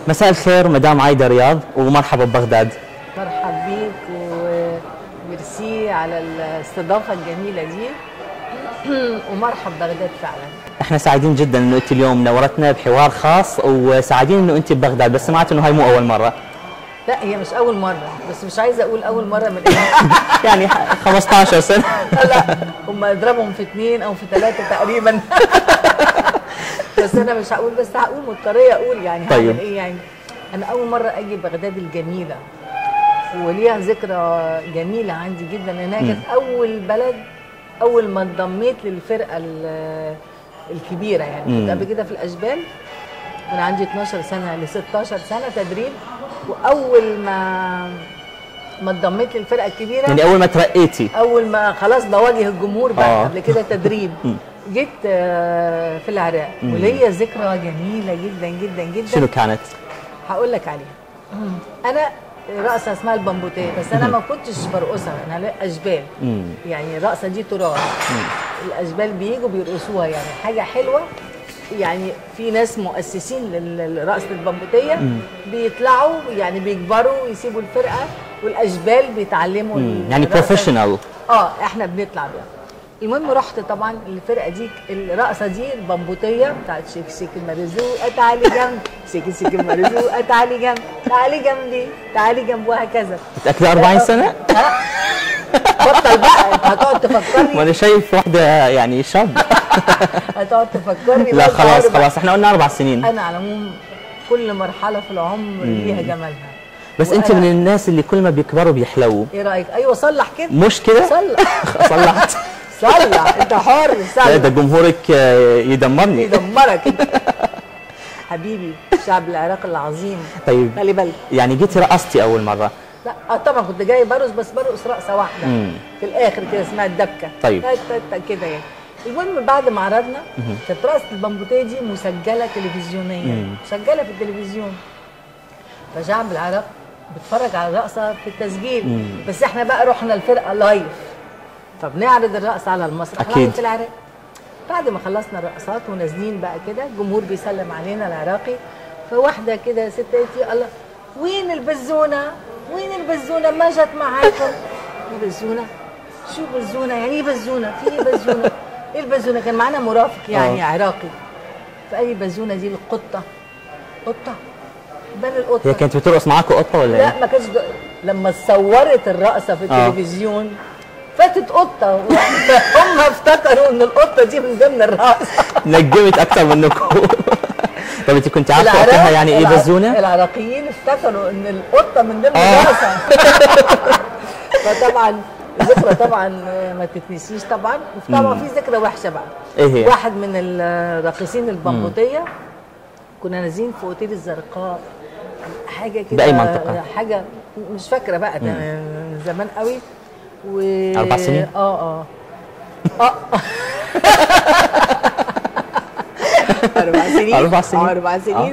مساء الخير مدام عايده رياض ومرحبا ببغداد مرحب بيك وميرسي على الاستضافه الجميله دي ومرحب بغداد فعلا احنا سعيدين جدا انه انت اليوم نورتنا بحوار خاص وسعيدين انه انت ببغداد بس سمعت انه هاي مو اول مره لا هي مش اول مره بس مش عايزه اقول اول مره من إيه. يعني 15 سنه لا هم اضربهم في اثنين او في ثلاثه تقريبا بس انا مش هقول بس هقول مضطريه اقول يعني طيب. هعمل ايه يعني انا اول مره اجي بغداد الجميله وليها ذكرى جميله عندي جدا لانها كانت اول بلد اول ما انضميت للفرقه ال- الكبيره يعني كنت مم. قبل كده في الاشبال وانا عندي 12 سنه ل 16 سنه تدريب واول ما ما انضميت للفرقه الكبيره يعني اول ما ترقيتي اول ما خلاص بواجه الجمهور بقى آه. قبل كده تدريب جيت آه، في العراق وليا ذكرى جميله جدا جدا جدا شنو كانت؟ هقول لك عليها انا رقصه اسمها البمبوتيه بس انا ما كنتش برقصها انا لا اشبال مم. يعني الرقصه دي تراث الاشبال بيجوا بيرقصوها يعني حاجه حلوه يعني في ناس مؤسسين لل- لرقصه البمبوتيه بيطلعوا يعني بيكبروا يسيبوا الفرقه والاشبال بيتعلموا مم. يعني الرقصة- بروفيشنال اه احنا بنطلع بيها المهم رحت طبعا الفرقه دي الرقصه دي البمبوتيه بتاعت شيك شيك المرزوقه تعالي جنب شيك شيك المرزوقه تعالي جنب تعالي جنبي تعالي جنب وهكذا متاكده 40 سنه؟ ها بطل بقى انت هتقعد ما تفكرني انا شايف واحده يعني شاب هتقعد تفكرني لا بقى خلاص الحوار بقى. خلاص احنا قلنا اربع سنين انا على العموم كل مرحله في العمر ليها جمالها بس انت وأنا- من الناس اللي كل ما بيكبروا بيحلوا ايه رايك ايوه صلح كده مش كده؟ صلح صلحت صلح انت حر لا صلح ده جمهورك آه، يدمرني يدمرك انت حبيبي الشعب العراقي العظيم طيب خلي بالك يعني جيتي رقصتي اول مره لا آه طبعا كنت جاي برقص بس برقص رقصه واحده مم. في الاخر كده اسمها الدبكه طيب. تا- تا- تا كده يعني المهم بعد ما عرضنا كانت رقصه البمبوتيه دي مسجله تلفزيونيا مسجله في التلفزيون فشعب العراق بيتفرج على الرقصه في التسجيل بس احنا بقى رحنا الفرقه لايف فبنعرض الرقص على المسرح أكيد. لايف في العراق بعد ما خلصنا الرقصات ونازلين بقى كده الجمهور بيسلم علينا العراقي فواحده كده ست قالت لي الله وين البزونه؟ وين البزونه ما جت معاكم؟ البزونه؟ شو بزونه؟ يعني ايه بزونه؟ في ايه بزونه؟ ايه البزونه؟ كان معانا مرافق يعني آه. عراقي فقال لي البزونه دي القطه قطه بل القطه هي كانت بترقص معاكم قطه ولا لا ايه؟ ما كانش د- لما صورت الرقصه في آه. التلفزيون فاتت قطه هم افتكروا ان القطه دي من ضمن الرقصه نجمت اكتر منكم طب انت كنت عارفه العراق- وقتها يعني ايه الع- بزونه؟ العراقيين افتكروا ان القطه من ضمن آه. الرقصه فطبعا ذكرى طبعا ما تتنسيش طبعا طبعا في ذكرى وحشه بقى إيه هي؟ واحد من الراقصين البمبوطيه كنا نازلين في اوتيل الزرقاء حاجه كده بأي منطقة؟ حاجه مش فاكره بقى ده من زمان قوي و أربع سنين؟ اه اه اه أربع سنين أربع سنين. آه، أربع سنين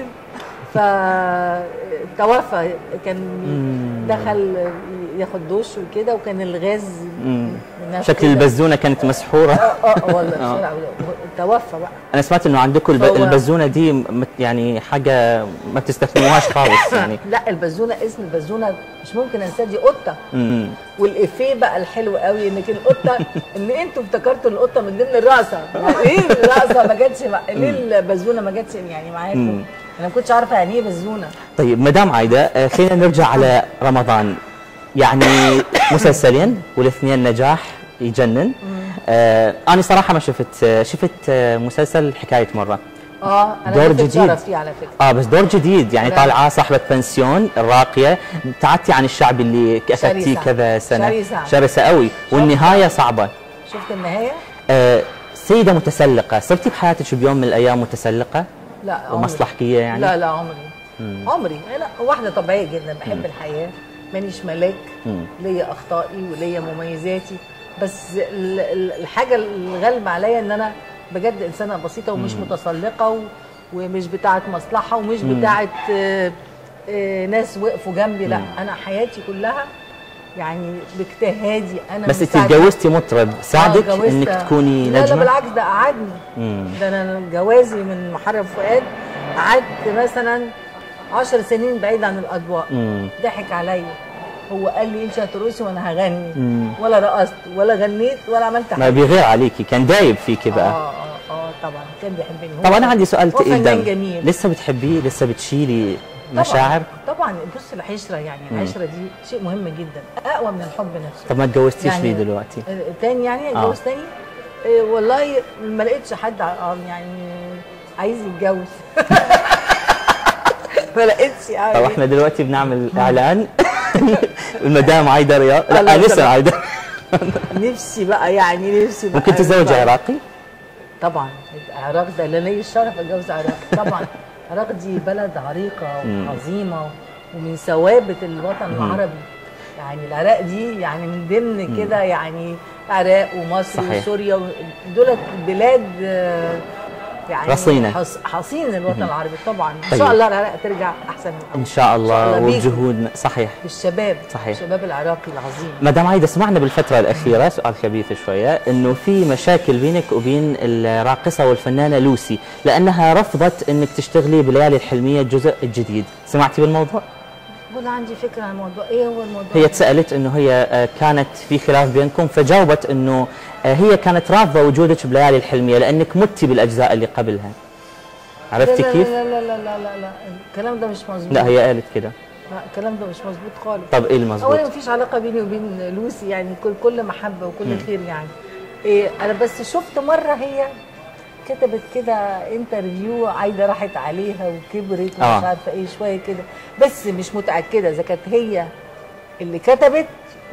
فتوفى كان دخل ياخد دوش وكده وكان الغاز نفسه شكل كده. البزونه كانت مسحوره اه اه والله بسرعة. توفى بقى انا سمعت انه عندكم الب... هو- البزونه دي مت- يعني حاجه ما بتستخدموهاش خالص يعني لا البزونه اسم البزونه مش ممكن انساه دي قطه مم. والافيه بقى الحلو قوي انك القطه ان انتوا افتكرتوا ان القطه من ضمن الرقصه ليه الرقصه ما جاتش مع... ليه البزونه ما جاتش يعني معاكم انا ما كنتش عارفه يعني ايه بزونه طيب مدام عايده آه، خلينا نرجع على رمضان يعني مسلسلين والاثنين نجاح يجنن آه انا صراحه ما شفت آه، شفت آه، مسلسل حكايه مره اه انا دور كنت جديد. اتشرف فيه على فكره اه بس دور جديد يعني لا. طالعه صاحبه بنسيون الراقيه ابتعدتي عن الشعب اللي اخذتيه شرسة. كذا سنه شرسة. شرسه قوي والنهايه صعبه شفت النهايه آه سيده متسلقه صرتي بحياتك بيوم من الايام متسلقه لا عمري. ومصلحجيه يعني لا لا عمري عمري لا واحده طبيعيه جدا بحب الحياه مانيش ملاك ليا اخطائي وليا مميزاتي بس ال- ال- الحاجه الغالبه عليا ان انا بجد انسانه بسيطه ومش متسلقه و- ومش بتاعه مصلحه ومش بتاعه آه، آه، ناس وقفوا جنبي لا انا حياتي كلها يعني باجتهادي انا بس انت مساعدة- اتجوزتي مطرب ساعدك آه، انك جوزت- تكوني لا لا نجمه بالعكس ده قعدني مم. ده انا جوازي من محرم فؤاد قعدت مثلا 10 سنين بعيد عن الاضواء مم. ضحك عليا هو قال لي انت هترقصي وانا هغني مم. ولا رقصت ولا غنيت ولا عملت ما حاجه بيغير عليكي كان دايب فيكي بقى اه اه اه طبعا كان بيحبني هو طب انا عندي سؤال هو تقيل فنان دم جميل لسه بتحبيه لسه بتشيلي طبعاً- مشاعر طبعا بص العشره يعني العشره دي شيء مهم جدا اقوى من الحب نفسه طب ما اتجوزتيش يعني- ليه دلوقتي آه، تاني يعني آه. اتجوز تاني آه، والله ما لقيتش حد ع- آه، يعني عايز يتجوز ما لقيتش يعني طب احنا دلوقتي بنعمل اعلان المدام عايده رياض الله لا لسه يسلمك. عايده نفسي بقى يعني نفسي بقى ممكن تتزوجي عراقي طبعا العراق ده اللي لي الشرف اتجوز عراق طبعا العراق دي بلد عريقه وعظيمه ومن ثوابت الوطن العربي يعني العراق دي يعني من ضمن كده يعني العراق ومصر صحيح. وسوريا دولت بلاد آه، يعني رصينة. حص- حصين الوطن العربي طبعا ان طيب. شاء الله العراق ترجع احسن من الأول. ان شاء الله بيكم. وبجهودنا صحيح بالشباب صحيح. الشباب العراقي العظيم مدام عايده سمعنا بالفتره الاخيره سؤال خبيث شويه انه في مشاكل بينك وبين الراقصه والفنانه لوسي لانها رفضت انك تشتغلي بليالي الحلميه الجزء الجديد سمعتي بالموضوع ولا عندي فكره عن الموضوع ايه هو الموضوع هي تسالت انه هي آه، كانت في خلاف بينكم فجاوبت انه آه، هي كانت رافضه وجودك بليالي الحلميه لانك متي بالاجزاء اللي قبلها عرفتي لا كيف لا لا لا لا لا لا الكلام ده مش مظبوط لا هي قالت كده لا الكلام ده مش مظبوط خالص طب ايه اولا المظبوط مفيش علاقه بيني وبين لوسي يعني كل كل محبه وكل خير يعني إيه انا بس شفت مره هي كتبت كده انترفيو عايده راحت عليها وكبرت ومش آه. عارفه ايه شويه كده بس مش متاكده اذا كانت هي اللي كتبت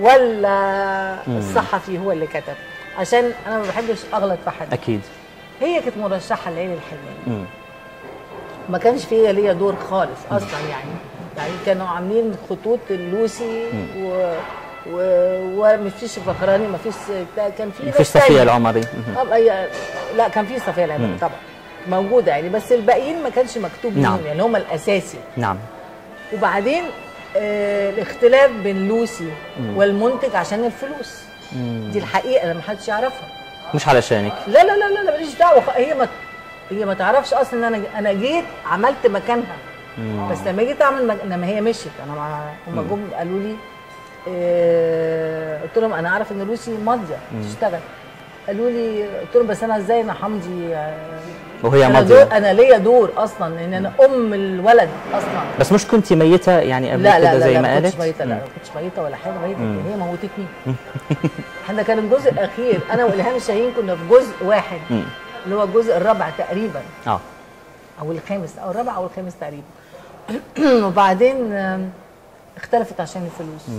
ولا الصحفي هو اللي كتب عشان انا ما بحبش اغلط في حد اكيد هي كانت مرشحه لعين الحلميه مم. ما كانش فيها ليا دور خالص اصلا يعني يعني كانوا عاملين خطوط اللوسي و و ومفيش فخراني مفيش بتاع- كان في مفيش ناس صفيه تانية. العمري مهم. طب هي لا كان في صفيه العمري طبعا موجوده يعني بس الباقيين ما كانش مكتوب نعم. ليهم يعني هم الاساسي نعم وبعدين آه الاختلاف بين لوسي والمنتج عشان الفلوس دي الحقيقه اللي ما حدش يعرفها مش علشانك لا لا لا لا, لا ماليش دعوه خ- هي ما هي ما تعرفش اصلا ان انا انا جيت عملت مكانها بس لما جيت اعمل مك... لما هي مشيت انا مع هم جم قالوا لي آه... قلت لهم انا عارف ان لوسي ماضيه تشتغل قالوا لي قلت لهم بس انا ازاي انا همضي آه... وهي انا ماضيه دور انا ليا دور اصلا ان انا ام الولد اصلا بس مش كنتي ميته يعني قبل لا كده لا لا زي لا ما ما كنتش قالت ميته لا ما كنتش ميته ولا حاجه ميته هي موتتني احنا كان الجزء الاخير انا والهام شاهين كنا في جزء واحد مم. اللي هو الجزء الرابع تقريبا اه او الخامس او الرابع او الخامس تقريبا وبعدين آم، اختلفت عشان الفلوس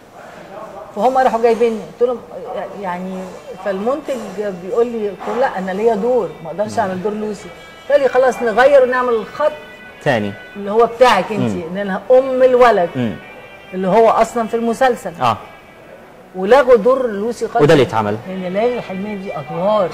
فهم راحوا جايبيني قلت لهم يعني فالمنتج بيقول لي قلت له لا انا ليا دور ما اقدرش اعمل دور لوسي قال لي خلاص نغير ونعمل الخط ثاني اللي هو بتاعك انت ان انا ام الولد امم اللي هو اصلا في المسلسل اه ولغوا دور لوسي خالص وده اللي اتعمل لان ليالي الحلميه دي ادوار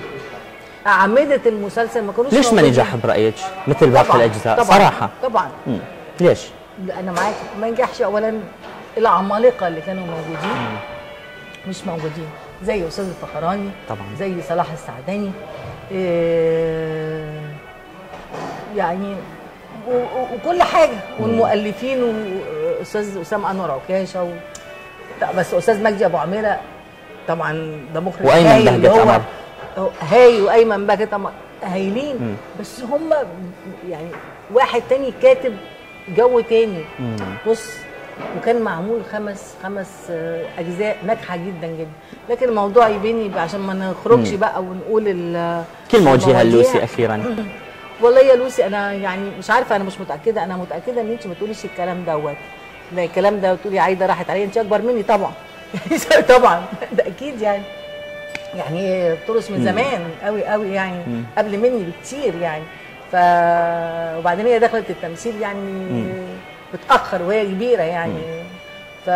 اعمده المسلسل ما كانوش ليش ما موجودين. نجح برايك مثل باقي طبعاً، الاجزاء طبعا صراحه طبعا مم. ليش لا، انا معاك ما نجحش اولا العمالقه اللي كانوا موجودين مش موجودين زي استاذ الفخراني طبعاً. زي صلاح السعداني إيه يعني و- و- وكل حاجه والمؤلفين واستاذ اسامه انور عكاشه و... لا، بس استاذ مجدي ابو عميره طبعا ده مخرج وأيمن هايل اللي بهجت هو قمر. هو هاي وايمن بهجت قمر هايلين بس هم يعني واحد تاني كاتب جو تاني بص وكان معمول خمس خمس آه، اجزاء ناجحه جدا جدا لكن الموضوع يبيني عشان ما نخرجش بقى ونقول ال- كلمه وجهها المواضيع. لوسي اخيرا والله يا لوسي انا يعني مش عارفه انا مش متاكده انا متاكده ان انت ما تقوليش الكلام دوت لا الكلام ده تقولي عايده راحت عليا انت اكبر مني طبعا يعني طبعا ده اكيد يعني يعني بترقص من زمان قوي قوي يعني قبل مني بكتير يعني ف وبعدين هي دخلت التمثيل يعني متاخر وهي كبيره يعني ف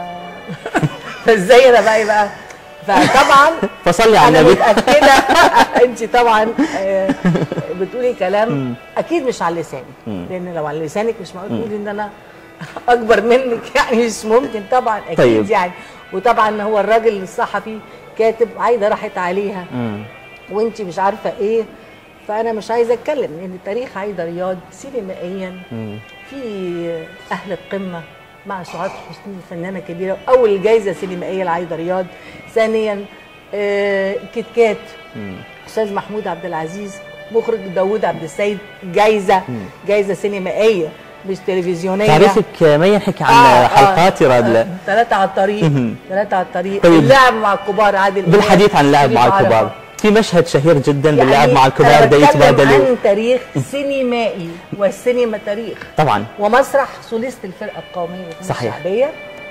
فازاي انا بقى بقى فطبعا فصلي على انا النبي متاكده انت طبعا آه، بتقولي كلام اكيد مش على لساني لان لو على لسانك مش معقول تقولي ان انا اكبر منك يعني مش ممكن طبعا اكيد طيب. يعني وطبعا هو الراجل الصحفي كاتب عايده راحت عليها مم. وانت مش عارفه ايه فانا مش عايزه اتكلم لان تاريخ عايده رياض سينمائيا مم. في اهل القمه مع سعاد حسني فنانه كبيره اول جايزه سينمائيه لعايده رياض ثانيا آه، كيت كات مم. استاذ محمود عبد العزيز مخرج داوود عبد السيد جايزه جايزه سينمائيه مش تلفزيونيه تاريخك ما ينحكي عن آه، آه. حلقات رادلة ثلاثة على الطريق مهم. ثلاثة على الطريق طيب. اللعب مع الكبار عادل إمام، بالحديث عن اللعب شريف مع عرفة. الكبار في مشهد شهير جدا باللعب يعني مع الكبار أنا ده بتكلم يتبادلوا عن تاريخ سينمائي والسينما تاريخ طبعا ومسرح سوليست الفرقه القوميه للفنون صحيح. الشعبيه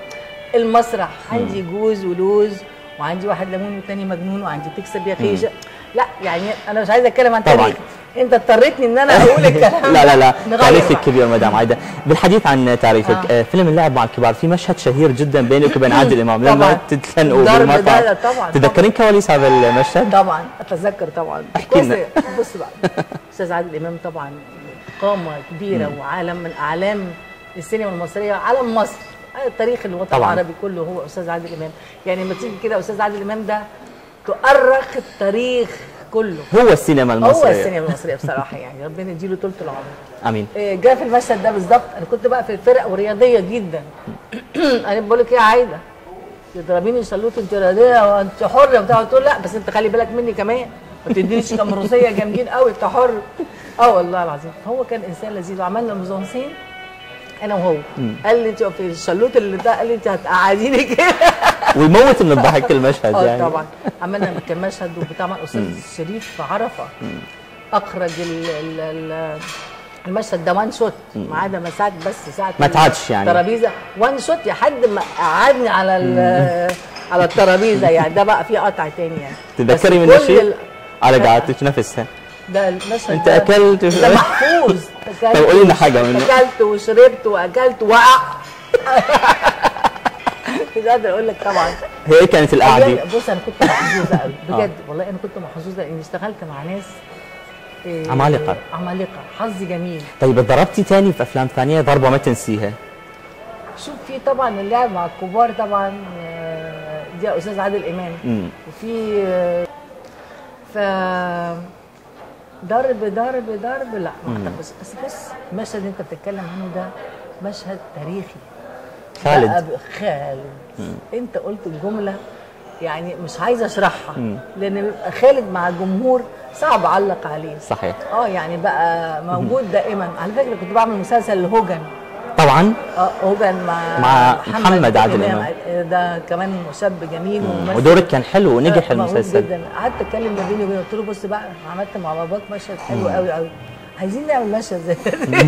المسرح عندي جوز ولوز وعندي واحد ليمون والتاني مجنون وعندي تكسب يا خيجه لا يعني انا مش عايزه اتكلم عن طبعاً. تاريخ انت اضطريتني ان انا اقول الكلام لا لا لا نغير تاريخك بقى. كبير مدام عايده بالحديث عن تاريخك آه. آه. فيلم اللعب مع الكبار في مشهد شهير جدا بينك وبين عادل امام لما طبعاً. تتخانقوا ضرب بالمطعم ده- ده طبعاً، تتذكرين كواليس هذا المشهد طبعا اتذكر طبعا احكي لنا. بص- بص بقى استاذ عادل امام طبعا قامه كبيره وعالم من اعلام السينما المصريه وعالم مصر تاريخ الوطن طبعاً. العربي كله هو استاذ عادل امام يعني لما تيجي كده استاذ عادل امام ده تؤرخ التاريخ كله هو السينما هو المصريه السينما المصريه بصراحه يعني ربنا يديله طول العمر امين إيه، جاء في المشهد ده بالظبط انا كنت بقى في الفرق ورياضيه جدا انا بقول لك ايه يا عايده تضربيني شلوت انت رياضيه وانت حره وبتاع قلت له لا بس انت خلي بالك مني كمان ما تدينيش كام روسيه جامدين قوي انت حر اه والله العظيم هو كان انسان لذيذ وعملنا ميزانسين انا وهو قال لي انت في الشلوت اللي ده قال لي انت هتقعديني كده ويموت من الضحك المشهد اه يعني طبعا عملنا كان مشهد وبتاع مع الاستاذ شريف عرفه اخرج ال ال ال المشهد ده وان شوت ما عدا ما ساعه بس ساعه ما تعادش يعني. الترابيزه وان شوت لحد ما قعدني على ال- على الترابيزه يعني ده بقى فيه قطع تاني يعني تتذكري بس منه كل شيء ال- على قعدتك نفسها ده المشهد انت ده- أكلت- ده محفوظ طب قولي لنا حاجة منه. اكلت وشربت واكلت وقع مش قادر اقول لك طبعا هي كانت القعده بجد- بص انا كنت محظوظه قوي بجد والله انا كنت محظوظه اني اشتغلت مع ناس إيه، عمالقة. عمالقه حظي جميل طيب ضربتي تاني في افلام ثانيه ضربه ما تنسيها شوف في طبعا اللعب مع الكبار طبعا آه، دي استاذ عادل امام مم. وفي آه، ف ضرب ضرب ضرب لا ما اعتقدش بس بص المشهد اللي انت بتتكلم عنه ده مشهد تاريخي خالد. بقى ب- خالد انت قلت الجمله يعني مش عايزه اشرحها لان بيبقى خالد مع الجمهور صعب اعلق عليه صحيح اه يعني بقى موجود دائما على فكره كنت بعمل مسلسل لهوجن طبعا اه هوجن مع مع محمد عادل إمام. ده كمان شاب جميل وممثل ودورك كان حلو ونجح آه، موهوب المسلسل جدا قعدت اتكلم ما بيني وبينه قلت له بص بقى عملت مع باباك مشهد حلو قوي قوي عايزين نعمل مشهد زي ده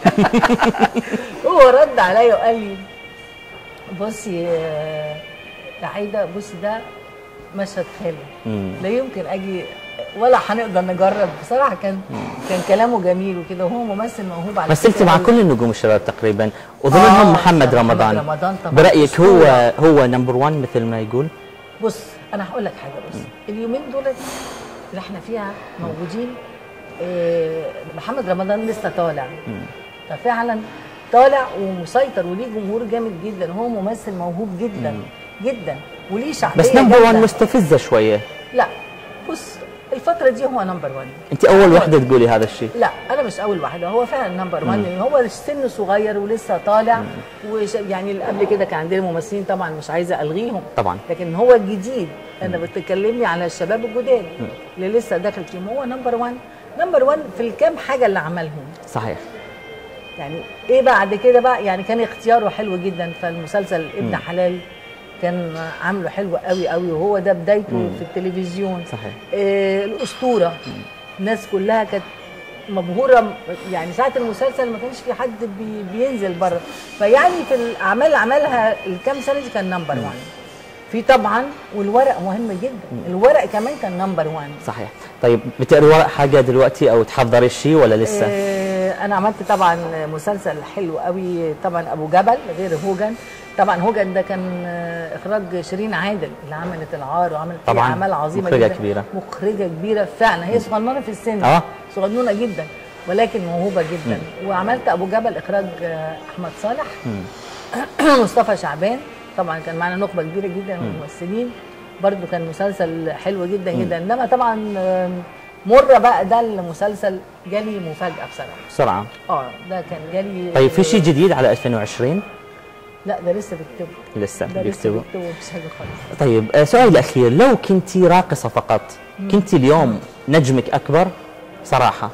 هو رد عليا وقال لي بصي يا يا عايده بصي ده مشهد خالي مم. لا يمكن اجي ولا هنقدر نجرب بصراحه كان كان كلامه جميل وكده وهو ممثل موهوب على مثلتي فكرة مع قوي. كل النجوم الشباب تقريبا وضمنهم آه، محمد محمد رمضان رمضان طبعاً. برايك هو أسطورة. هو نمبر 1 مثل ما يقول بص انا هقول لك حاجه بص اليومين دول اللي احنا فيها موجودين آه، محمد رمضان لسه طالع ففعلا طالع ومسيطر وليه جمهور جامد جدا هو ممثل موهوب جدا جدا وليه شعبيه بس نمبر 1 جامدة. مستفزه شويه لا بص الفتره دي هو نمبر 1 انت اول وحده تقولي هذا الشيء لا انا مش اول واحده هو فعلا نمبر 1 لان هو سنه صغير ولسه طالع وش يعني اللي قبل كده كان عندنا ممثلين طبعا مش عايزه الغيهم طبعا لكن هو الجديد انا بتكلمني على الشباب الجداد اللي لسه داخل فيهم هو نمبر 1 نمبر 1 في الكام حاجه اللي عملهم صحيح يعني ايه بعد كده بقى يعني كان اختياره حلو جدا فالمسلسل ابن حلال كان عامله حلو قوي قوي وهو ده بدايته في التلفزيون صحيح. آه الاسطوره الناس كلها كانت مبهوره يعني ساعه المسلسل ما كانش في حد بي بينزل بره فيعني في الاعمال اللي عملها الكام سنه دي كان نمبر 1 في طبعا والورق مهم جدا الورق كمان كان نمبر 1 صحيح طيب بتقري ورق حاجه دلوقتي او تحضري شيء ولا لسه آه، انا عملت طبعا مسلسل حلو قوي طبعا ابو جبل غير هوجن طبعا هوجن ده كان آه، اخراج شيرين عادل اللي عملت العار وعملت فيه طبعاً، اعمال عظيمه مخرجة جدا كبيرة. مخرجه كبيره فعلا هي صغننه في السن آه. صغنونه جدا ولكن موهوبه جدا وعملت ابو جبل اخراج آه، احمد صالح مصطفى شعبان طبعا كان معانا نخبه كبيره جدا من الممثلين برضو كان مسلسل حلو جدا جدا انما طبعا آم، مره بقى ده المسلسل جالي مفاجاه بصراحه بسرعه اه ده كان جالي طيب في شيء جديد على 2020 لا ده لسه بيكتبه لسه ده لسه بيكتبوا بيكتبه مفيش حاجه خالص طيب آه، سؤالي الاخير لو كنت راقصه فقط كنت اليوم نجمك اكبر صراحه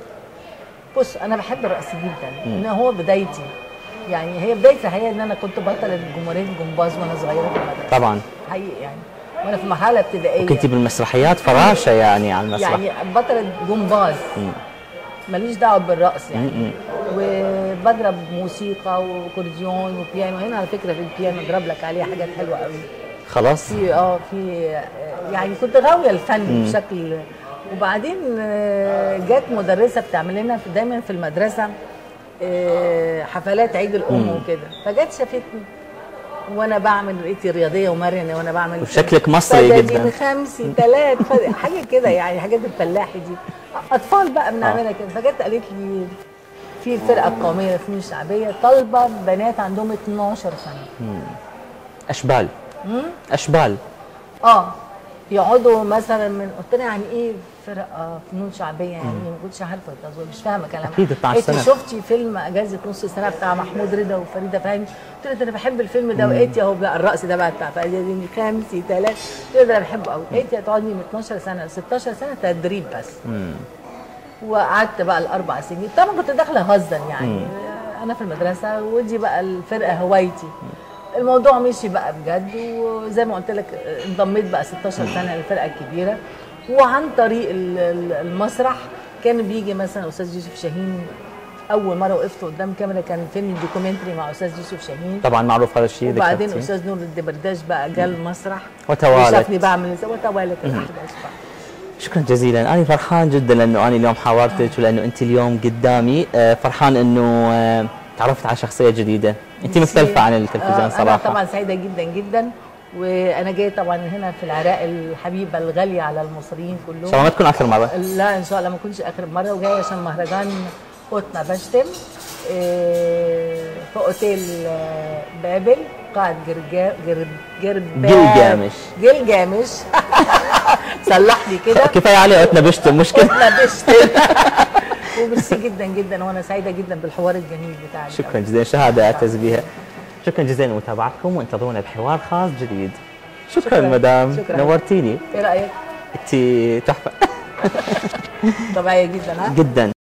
بص انا بحب الرقص جدا ان هو بدايتي يعني هي بدايتي هي ان انا كنت بطلة جمهوريه الجمباز وانا صغيره في المدرسه طبعا حقيقي يعني وانا في المرحله الابتدائيه كنت بالمسرحيات فراشه يعني على المسرح يعني بطلة جمباز ماليش دعوه بالرقص يعني وبضرب موسيقى وكورديون وبيانو هنا على فكره في البيانو اضرب لك عليه حاجات حلوه قوي خلاص في اه في يعني كنت غاويه الفن بشكل وبعدين آه، جت مدرسه بتعمل لنا في- دايما في المدرسه آه، حفلات عيد الام وكده فجت شافتني وانا بعمل رقيتي رياضيه ومرنه وانا بعمل وشكلك مصري فدادين جدا. خمسي ثلاث حاجه كده يعني حاجات الفلاحي دي اطفال بقى بنعملها كده فجت قالت لي في الفرقه القوميه للفنون الشعبيه طالبه بنات عندهم 12 سنه اشبال اشبال اه يقعدوا مثلا من قلت لها يعني ايه فرقه فنون شعبيه يعني إيه؟ ما كنتش عارفه التصوير مش فاهمه كلامها أكيد 12 قالت لي سنة. شفتي فيلم اجازه نص السنه بتاع محمود رضا وفريده فهمي قلت لها ده انا بحب الفيلم ده وقالت لي اهو بقى الرقص ده بقى بتاع فدي خمسي ثلاث قلت لها ده انا بحبه قوي قالت لي هتقعدي من 12 سنه ل 16 سنه تدريب بس وقعدت بقى الاربع سنين طبعا كنت داخله هزا يعني انا في المدرسه ودي بقى الفرقه هوايتي الموضوع مشي بقى بجد وزي ما قلت لك انضميت بقى 16 سنه للفرقه الكبيره وعن طريق ال- ال- المسرح كان بيجي مثلا استاذ يوسف شاهين اول مره وقفت قدام كاميرا كان فيلم دوكيومنتري مع استاذ يوسف شاهين طبعا معروف هذا الشيء وبعدين ذكرتي. استاذ نور الدبرداش بقى جه المسرح وتوالت. وشافني بعمل ازاي وتوالت الاحداث بقى شكرا جزيلا انا فرحان جدا لانه انا اليوم حاورتك ولانه انت اليوم قدامي آه، فرحان انه آه، تعرفت على شخصيه جديده انت مختلفه عن التلفزيون آه، صراحه انا طبعا سعيده جدا جدا وانا جايه طبعا هنا في العراق الحبيبه الغاليه على المصريين ان شاء كلهم الله ما تكون اخر مره لا ان شاء الله ما اكونش اخر مره وجايه عشان مهرجان قطنا بشتم آه، في اوتيل آه، بابل قاعة جرجا جر جربا جلجامش. جلجامش صلح لي كده كفايه عليه قلتنا بشتم مشكله قطنا بشتم وميرسي جدا جدا وانا سعيده جدا بالحوار الجميل بتاعك شكرا جزيلا شهاده اعتز بها شكرا جزيلا لمتابعتكم وانتظرونا بحوار خاص جديد شكرا, شكراً. مدام شكراً. نورتيني ايه رايك؟ انت تحفه طبيعيه جدا ها؟ جدا